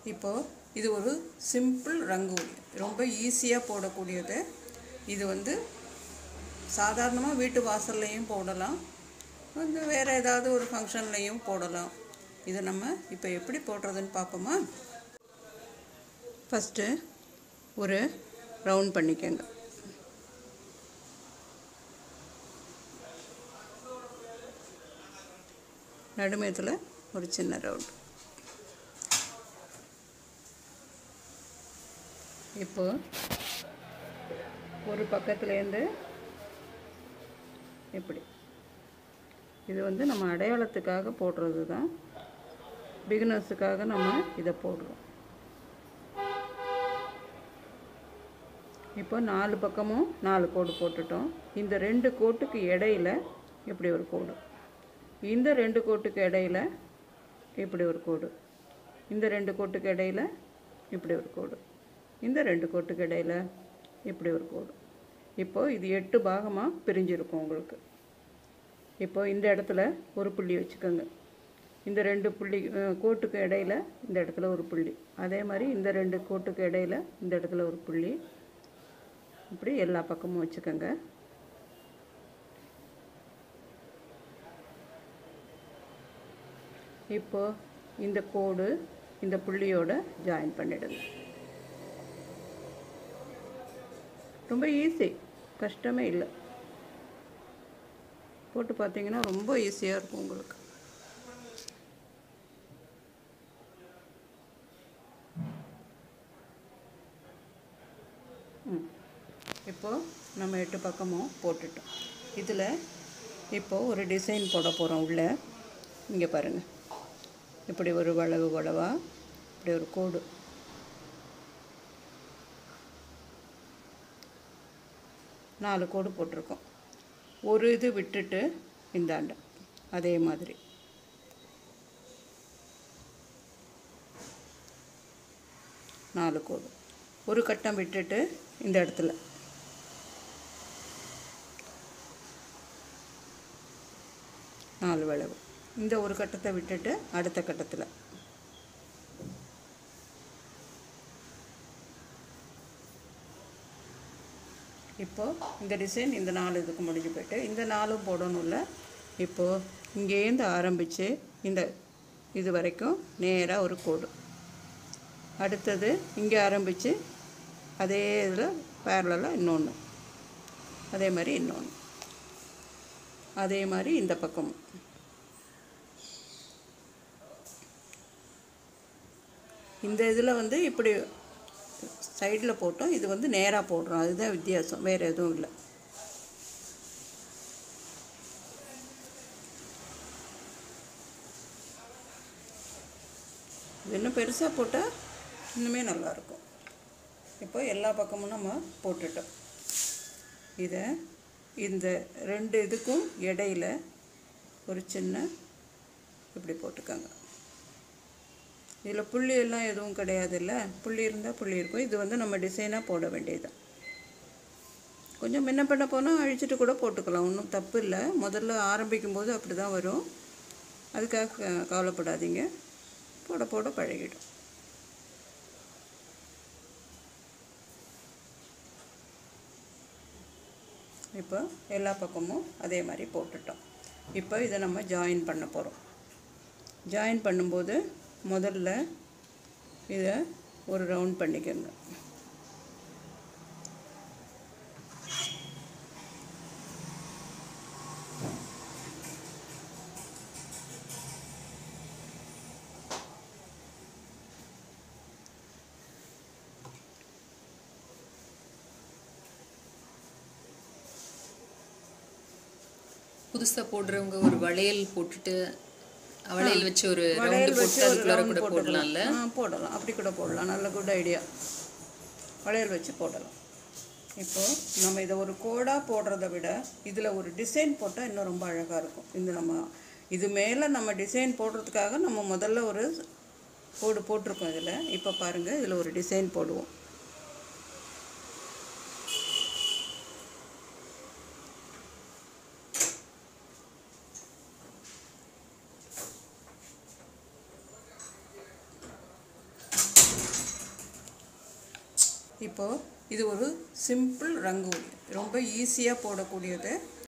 இப்போது இது ஒரு சிம்பிள் ரங்கோலி ரொம்ப ஈஸியாக போடக்கூடியது இது வந்து சாதாரணமாக வீட்டு வாசல்லையும் போடலாம் வந்து வேறு ஏதாவது ஒரு ஃபங்க்ஷன்லையும் போடலாம் இதை நம்ம இப்போ எப்படி போடுறதுன்னு பார்ப்போமா ஃபஸ்ட்டு ஒரு ரவுண்ட் பண்ணிக்கோங்க நடுமையத்தில் ஒரு சின்ன ரவுண்ட் இப்போ ஒரு பக்கத்துலேருந்து இப்படி இது வந்து நம்ம அடையாளத்துக்காக போடுறது தான் பிகினர்ஸுக்காக நம்ம இதை போடுறோம் இப்போ நாலு பக்கமும் நாலு கோடு போட்டுட்டோம் இந்த ரெண்டு கோட்டுக்கு இடையில இப்படி ஒரு கோடு இந்த ரெண்டு கோட்டுக்கு இடையில இப்படி ஒரு கோடு இந்த ரெண்டு கோட்டுக்கு இடையில இப்படி ஒரு கோடு இந்த ரெண்டு கோட்டுக்கு இடையில இப்படி ஒரு கோடு இப்போது இது எட்டு பாகமாக பிரிஞ்சிருக்கும் உங்களுக்கு இப்போ இந்த இடத்துல ஒரு புள்ளி வச்சுக்கோங்க இந்த ரெண்டு புள்ளி அஹ், கோட்டுக்கு இடையில இந்த இடத்துல ஒரு புள்ளி அதே மாதிரி இந்த ரெண்டு கோட்டுக்கு இடையில இந்த இடத்துல ஒரு புள்ளி இப்படி எல்லா பக்கமும் வச்சுக்கோங்க இப்போ இந்த கோடு இந்த புள்ளியோட ஜாயின் பண்ணிடுங்க ரொம்ப ஈஸி கஷ்டமே இல்லை போட்டு பார்த்தீங்கன்னா ரொம்ப ஈஸியாக இருக்கும் உங்களுக்கு ம் இப்போது நம்ம எட்டு பக்கமும் போட்டுட்டோம் இதில் இப்போது ஒரு டிசைன் போட போகிறோம் உள்ள இங்கே பாருங்கள் இப்படி ஒரு வளவு வளவா இப்படி ஒரு கோடு நாலு கோடு போட்டிருக்கோம் ஒரு இது விட்டுட்டு இந்தாண்ட அதே மாதிரி நாலு கோடு ஒரு கட்டம் விட்டுட்டு இந்த இடத்துல நாலு வளைவு இந்த ஒரு கட்டத்தை விட்டுட்டு அடுத்த கட்டத்தில் இப்போது இந்த டிசைன் இந்த நாலு இதுக்கு முடிஞ்சு போயிட்டு இந்த நாலும் போடணும்ல இப்போது இங்கேருந்து ஆரம்பித்து இந்த இது வரைக்கும் நேராக ஒரு கோடு அடுத்தது இங்கே ஆரம்பித்து அதே இதில் பேரலாக இன்னொன்று அதே மாதிரி இன்னொன்று அதே மாதிரி இந்த பக்கமும் இந்த இதில் வந்து இப்படி சைடில் போட்டோம் இது வந்து நேராக போடுறோம் அதுதான் வித்தியாசம் வேறு எதுவும் இல்லை இது இன்னும் பெருசாக போட்டால் இன்னுமே நல்லாயிருக்கும் இப்போ எல்லா பக்கமும் நம்ம போட்டுட்டோம் இதை இந்த ரெண்டு இதுக்கும் இடையில ஒரு சின்ன இப்படி போட்டுக்கோங்க இதில் புள்ளி எல்லாம் எதுவும் கிடையாதுல்ல புள்ளி இருந்தால் புள்ளி இருக்கும் இது வந்து நம்ம டிசைனாக போட வேண்டியது கொஞ்சம் முன்ன பண்ண போனால் அழிச்சிட்டு கூட போட்டுக்கலாம் ஒன்றும் தப்பு இல்லை முதல்ல ஆரம்பிக்கும் போது அப்படி தான் வரும் அதுக்காக க- கவலைப்படாதீங்க போட போட பழகிடும் இப்போ எல்லா பக்கமும் அதே மாதிரி போட்டுட்டோம் இப்போ இதை நம்ம ஜாயின் பண்ண போகிறோம் ஜாயின் பண்ணும்போது முதல்ல இதை ஒரு ரவுண்ட் பண்ணிக்கோங்க புதுசா போடுறவங்க ஒரு வளையல் போட்டுட்டு வளையல் வச்சு ஒரு ரவுண்டு வளையல் வச்சு போட்டு ஒரு அதுக்குள்ளார round கூட போடலாம்ல ஆ போடலாம் அப்படி கூட போடலாம் நல்ல குட் ஐடியா வளையல் வச்சு போடலாம் இப்போது நம்ம இதை ஒரு கோடாக போடுறத விட இதில் ஒரு டிசைன் போட்டால் இன்னும் ரொம்ப அழகாக இருக்கும் இந்த நம்ம இது மேலே நம்ம டிசைன் போடுறதுக்காக நம்ம முதல்ல ஒரு கோடு போட்டிருக்கோம் இதில் இப்போ பாருங்கள் இதில் ஒரு டிசைன் போடுவோம் இப்போது இது ஒரு சிம்பிள் ரங்கோலி ரொம்ப ஈஸியாக போடக்கூடியது